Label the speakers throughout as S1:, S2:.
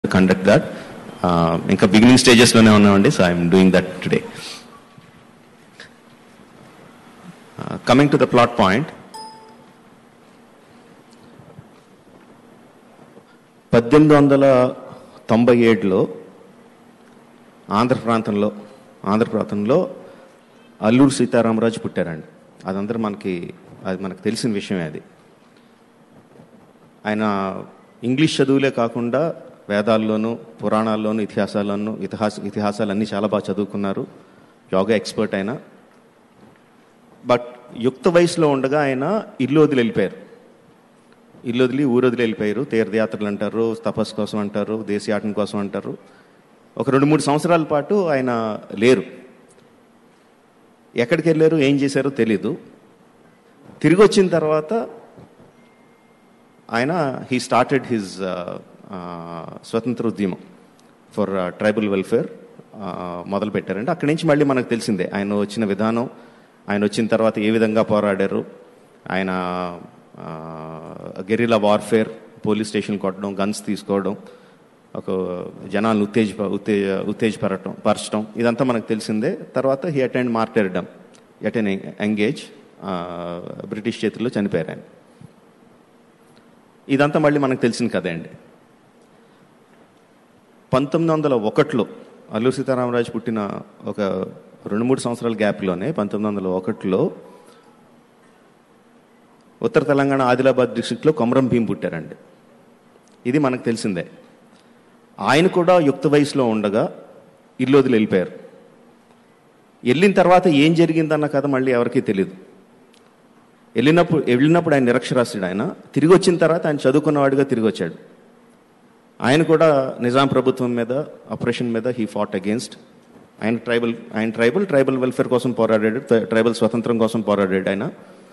S1: Conduct that ఇంకా beginning స్టేజెస్లోనే ఉన్నామండి so I'm doing that today coming to the plot point పద్దెనిమిది వందల తొంభై ఏడులో ఆంధ్ర ప్రాంతంలో ఆంధ్ర ప్రాంతంలో అల్లూరు సీతారామరాజు పుట్టారండి అదందరూ మనకి అది మనకు తెలిసిన విషయమే అది ఆయన ఇంగ్లీష్ చదువులే కాకుండా వేదాల్లోనూ పురాణాల్లోనూ ఇతిహాసాల్లోనూ ఇతిహాస ఇతిహాసాలన్నీ చాలా బాగా చదువుకున్నారు యోగా ఎక్స్పర్ట్ ఆయన బట్ యుక్త వయసులో ఉండగా ఆయన ఇల్లు వదిలి వెళ్ళిపోయారు ఇల్లు వదిలి ఊరు వదిలి వెళ్ళిపోయారు తీర్థయాత్రలు అంటారు తపస్సు కోసం అంటారు దేశయాటం కోసం అంటారు ఒక రెండు మూడు సంవత్సరాల పాటు ఆయన లేరు ఎక్కడికి వెళ్ళారు ఏం చేశారో తెలీదు తిరిగి వచ్చిన తర్వాత ఆయన హీ స్టార్టెడ్ హిజ్ స్వతంత్ర ఉద్యమం ఫర్ ట్రైబల్ వెల్ఫేర్ మొదలు పెట్టారంటే అక్కడి నుంచి మళ్ళీ మనకు తెలిసిందే ఆయన వచ్చిన విధానం ఆయన వచ్చిన తర్వాత ఏ విధంగా పోరాడారు ఆయన గెరిలా వార్ఫేర్ పోలీస్ స్టేషన్ కొట్టడం గన్స్ తీసుకోవడం ఒక జనాలను ఉత్తేజ ఉత్తేజ ఉత్తేజపరచడం పరచడం ఇదంతా మనకు తెలిసిందే తర్వాత he attained martyrdom attained engage British చేతుల్లో చనిపోయారు ఆయన ఇదంతా మళ్ళీ మనకు తెలిసిన కదే అండి పంతొమ్మిది వందల ఒకటిలో అల్లూరు సీతారామరాజు పుట్టిన ఒక రెండు మూడు సంవత్సరాల గ్యాప్లోనే పంతొమ్మిది వందల ఒకటిలో ఉత్తర తెలంగాణ ఆదిలాబాద్ డిస్టిక్లో కొమరం భీం పుట్టారండి ఇది మనకు తెలిసిందే ఆయన కూడా యుక్త వయసులో ఉండగా ఇల్లు వదిలి వెళ్ళిపోయారు వెళ్ళిన తర్వాత ఏం జరిగిందన్న కథ మళ్ళీ ఎవరికీ తెలియదు వెళ్ళినప్పుడు వెళ్ళినప్పుడు ఆయన నిరక్షరాస్యుడు ఆయన తిరిగి వచ్చిన తర్వాత ఆయన చదువుకున్నవాడిగా తిరిగి వచ్చాడు ఆయన కూడా నిజాం ప్రభుత్వం మీద ఆపరేషన్ మీద హీ ఫాట్ అగేన్స్ట్ ఆయన ట్రైబల్ ఆయన ట్రైబల్ ట్రైబల్ వెల్ఫేర్ కోసం పోరాడాడు ట్రైబల్ స్వతంత్రం కోసం పోరాడాడు ఆయన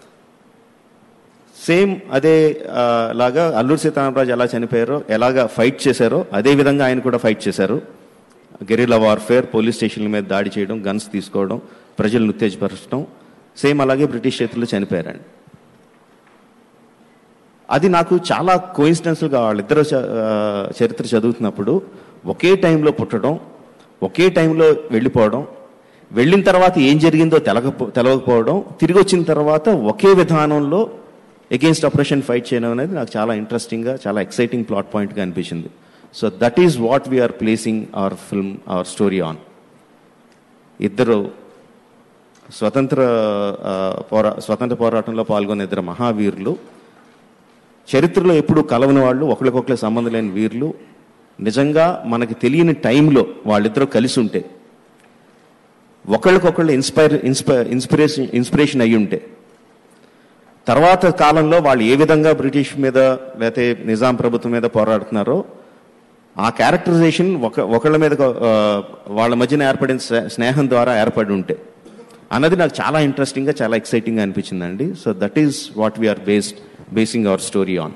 S1: సేమ్ అదే లాగా అల్లూరు సీతారామరాజు ఎలా చనిపోయారో ఎలాగా ఫైట్ చేశారో అదే విధంగా ఆయన కూడా ఫైట్ చేశారు గెరిలా వార్ఫేర్ పోలీస్ స్టేషన్ల మీద దాడి చేయడం గన్స్ తీసుకోవడం ప్రజలను ఉత్తేజపరచడం సేమ్ అలాగే బ్రిటిష్ చేతుల్లో చనిపోయారండి అది నాకు చాలా కోయిన్సిడెన్స్గా వాళ్ళిద్దరు చరిత్ర చదువుతున్నప్పుడు ఒకే టైంలో పుట్టడం ఒకే టైంలో వెళ్ళిపోవడం వెళ్ళిన తర్వాత ఏం జరిగిందో తెలకపో తెలవకపోవడం తిరిగి వచ్చిన తర్వాత ఒకే విధానంలో అగేన్స్ట్ ఆపరేషన్ ఫైట్ చేయడం అనేది నాకు చాలా ఇంట్రెస్టింగ్గా చాలా ఎక్సైటింగ్ ప్లాట్ పాయింట్గా అనిపించింది so that is what we are placing our film our story on ఇద్దరు స్వతంత్ర పోరా స్వతంత్ర పోరాటంలో పాల్గొన్న ఇద్దరు మహావీరులు చరిత్రలో ఎప్పుడు కలవని వాళ్ళు ఒకరికొకరికి సంబంధం లేని వీరులు నిజంగా మనకి తెలియని టైంలో వాళ్ళిద్దరూ కలిసి ఉంటే ఒకళ్ళకొకళ్ళు ఇన్స్పైర్ ఇన్స్పైర్ ఇన్స్పిరేషన్ ఇన్స్పిరేషన్ అయ్యి ఉంటే తర్వాత కాలంలో వాళ్ళు ఏ విధంగా బ్రిటిష్ మీద లేకపోతే నిజాం ప్రభుత్వం మీద పోరాడుతున్నారో ఆ క్యారెక్టరైజేషన్ ఒక ఒకళ్ళ మీద వాళ్ళ మధ్యన ఏర్పడిన స్నేహం ద్వారా ఏర్పడి ఉంటే అన్నది నాకు చాలా ఇంట్రెస్టింగ్గా చాలా ఎక్సైటింగ్గా అనిపించిందండి so that is what we are based basing our story on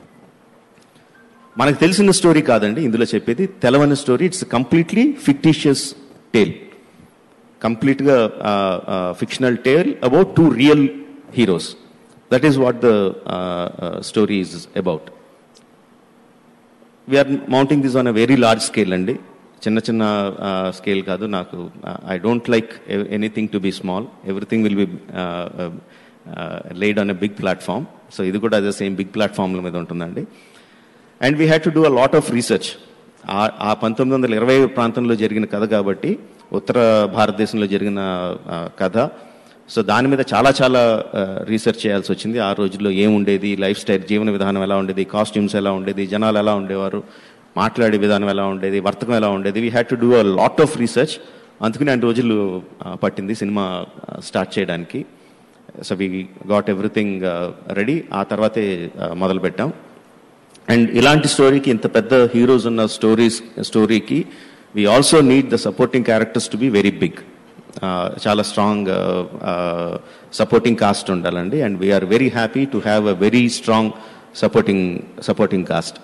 S1: మనకు తెలిసిన స్టోరీ కాదండి ఇందులో చెప్పేది తెలవని story it's completely fictitious tale కంప్లీట్గా fictional tale about two real heroes that is what the story is about we are mounting this on a very large scale అండి చిన్న చిన్న స్కేల్ కాదు నాకు I don't like anything to be small everything will be laid on a big platform so ఇది కూడా అదే same big ప్లాట్ఫామ్ల మీద ఉంటుందండి and we had to do a lot of research ఆ పంతొమ్మిది వందల ఇరవై ప్రాంతంలో జరిగిన కథ కాబట్టి ఉత్తర భారతదేశంలో జరిగిన కథ సో దాని మీద చాలా చాలా రీసెర్చ్ చేయాల్సి వచ్చింది ఆ రోజుల్లో ఏముండేది లైఫ్ స్టైల్ జీవన విధానం ఎలా ఉండేది కాస్ట్యూమ్స్ ఎలా ఉండేది జనాలు ఎలా ఉండేవారు మాట్లాడే విధానం ఎలా ఉండేది వర్తకం ఎలా ఉండేది we had to do a lot of research అందుకని రెండు రోజులు పట్టింది సినిమా స్టార్ట్ చేయడానికి so we got everything ready ఆ తర్వాతే మొదలు పెట్టాం అండ్ ఇలాంటి స్టోరీకి ఇంత పెద్ద హీరోస్ ఉన్న స్టోరీస్ స్టోరీకి we also need the supporting characters to be very big చాలా స్ట్రాంగ్ సపోర్టింగ్ కాస్ట్ ఉండాలండి and we are very happy to have a very strong supporting supporting cast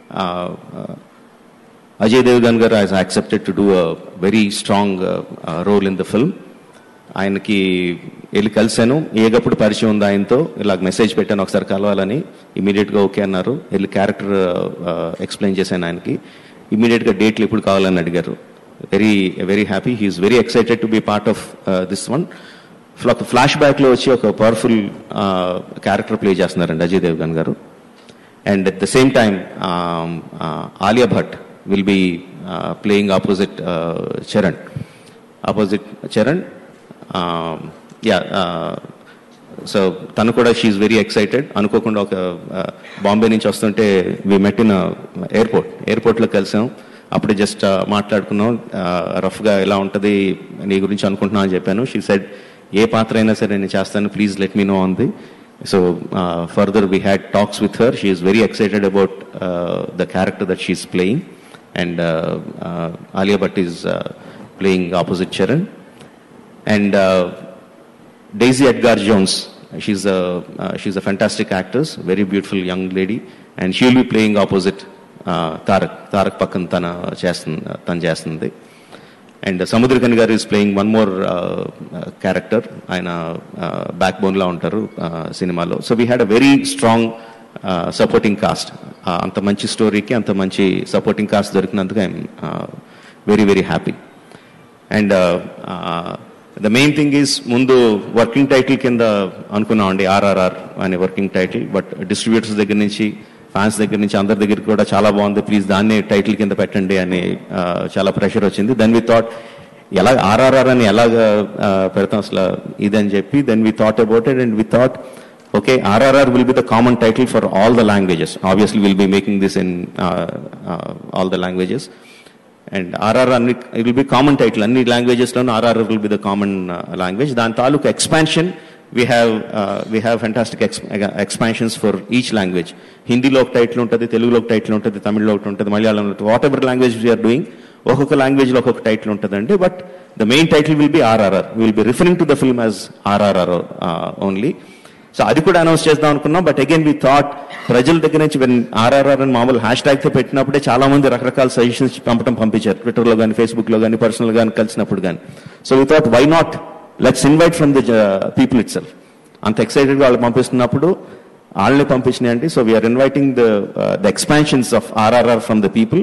S1: Ajay Devgn garu has accepted to do a very strong role in the film ఆయనకి వెళ్ళి కలిశాను ఏగప్పుడు పరిచయం ఉంది ఆయనతో ఇలా message పెట్టాను ఒకసారి కలవాలని ఇమీడియట్గా ఓకే అన్నారు వెళ్ళి క్యారెక్టర్ ఎక్స్ప్లెయిన్ చేశాను ఆయనకి ఇమీడియట్గా డేట్లు ఎప్పుడు కావాలని అడిగారు very very happy he's very excited to be part of this one ఒక ఫ్లాష్ బ్యాక్లో వచ్చి ఒక పవర్ఫుల్ క్యారెక్టర్ ప్లే చేస్తున్నారండి Ajay Devgn garu and at the same time Alia Bhatt will be playing opposite Charan opposite Charan yeah so తను కూడా షీఈ్ వెరీ ఎక్సైటెడ్ అనుకోకుండా ఒక బాంబే నుంచి వస్తుంటే వి మెట్ ఇన్ ఎయిర్పోర్ట్ ఎయిర్పోర్ట్లో కలిసాం అప్పుడే జస్ట్ మాట్లాడుకున్నాం రఫ్గా ఎలా ఉంటుంది నీ గురించి అనుకుంటున్నాను అని చెప్పాను షీ సెడ్ ఏ పాత్ర అయినా సరే నేను చేస్తాను please let me know on the so further we had talks with her she is very excited about the character that she's playing and Alia Bhatt is playing opposite Charan and Daisy Edgar Jones. She's a uh, she's a fantastic actress, very beautiful young lady, and she'll be playing opposite uh, Tarak. Tarak Pakkan tana చేస్తుంది తను చేస్తుంది and Samuthirakani garu is playing one more character ఆయన back బోన్లా ఉంటారు సినిమాలో so we had a very strong supporting cast అంత మంచి స్టోరీకి అంత మంచి సపోర్టింగ్ కాస్ట్ దొరికినందుకు I'm very very happy and the main thing is ముందు వర్కింగ్ టైటిల్ కింద అనుకున్నామండి ఆర్ఆర్ఆర్ అనే వర్కింగ్ టైటిల్ బట్ డిస్ట్రిబ్యూటర్స్ దగ్గర నుంచి ఫ్యాన్స్ దగ్గర నుంచి అందరి దగ్గర కూడా చాలా బాగుంది ప్లీజ్ దాన్నే టైటిల్ కింద పెట్టండి అని చాలా ప్రెషర్ వచ్చింది దెన్ వి థాట్ ఎలా ఆర్ఆర్ఆర్ అని ఎలాగ పెడతాం అసలు ఇదని చెప్పి then we thought about it and we thought okay RRR will be the common title for all the languages obviously will be making this in all the languages and RR అన్ని it will be common title అన్ని లాంగ్వేజెస్లోనూ RR will be the common language దాని తాలూకు expansion we have we have fantastic expansions for each language హిందీలో ఒక title ఉంటుంది తెలుగులో ఒక టైటిల్ ఉంటుంది తమిళ్లో ఒకటి ఉంటుంది మలయాళంలో ఉంటుంది whatever language we are doing ఒక్కొక్క లాంగ్వేజ్లో ఒక్కొక్క టైటిల్ ఉంటుందండి but the main title will be RRR will be referring to the film as RRR only so అది కూడా అనౌన్స్ చేద్దాం అనుకున్నాం బట్ అగైన్ వి థాట్ ప్రజల దగ్గర నుంచి వెన్ ఆర్ఆర్ఆర్ అని మామూలు హ్యాష్ ట్యాగ్ తో పెట్టినప్పుడే చాలా మంది రకరకాల సజెషన్స్ పంపడం పంపించారు ట్విట్టర్లో కానీ ఫేస్బుక్లో కానీ పర్సనల్ కానీ కలిసినప్పుడు కానీ so we thought why not let's invite from the people itself అంత ఎక్సైటెడ్ వాళ్ళు పంపిస్తున్నప్పుడు వాళ్ళని పంపించినాయండి so we are inviting the the expansions of RRR from the people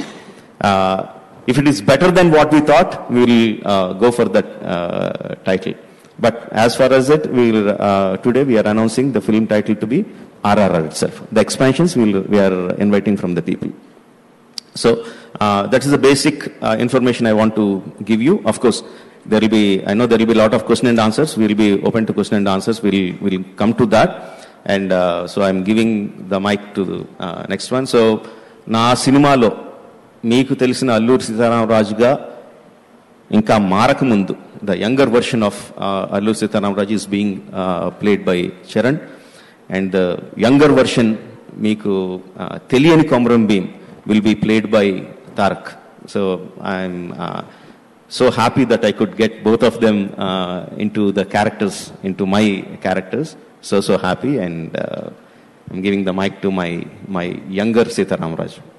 S1: if it is better then what we thought we will go for that title But as far as it, we will, uh, today we are announcing the film title to be RRR itself. The expansions we, will, we are inviting from the people. So uh, that is the basic uh, information I want to give you. Of course, there will be, I know there will be a lot of question and answers. We will be open to question and answers. We'll, we'll come to that. And uh, so I'm giving the mic to the uh, next one. So నా సినిమాలో మీకు తెలిసిన అల్లూరి సీతారామరాజుగా ఇంకా మారకముందు the younger version of Alluri Sitaramaraju is being played by Charan and the younger version మీకు తెలియని Komaram Bheem will be played by Tarak so I'm so happy that I could get both of them uh, into the characters, into my characters. So, so happy. And uh, I'm giving the mic to my, my younger Sitaram Raju.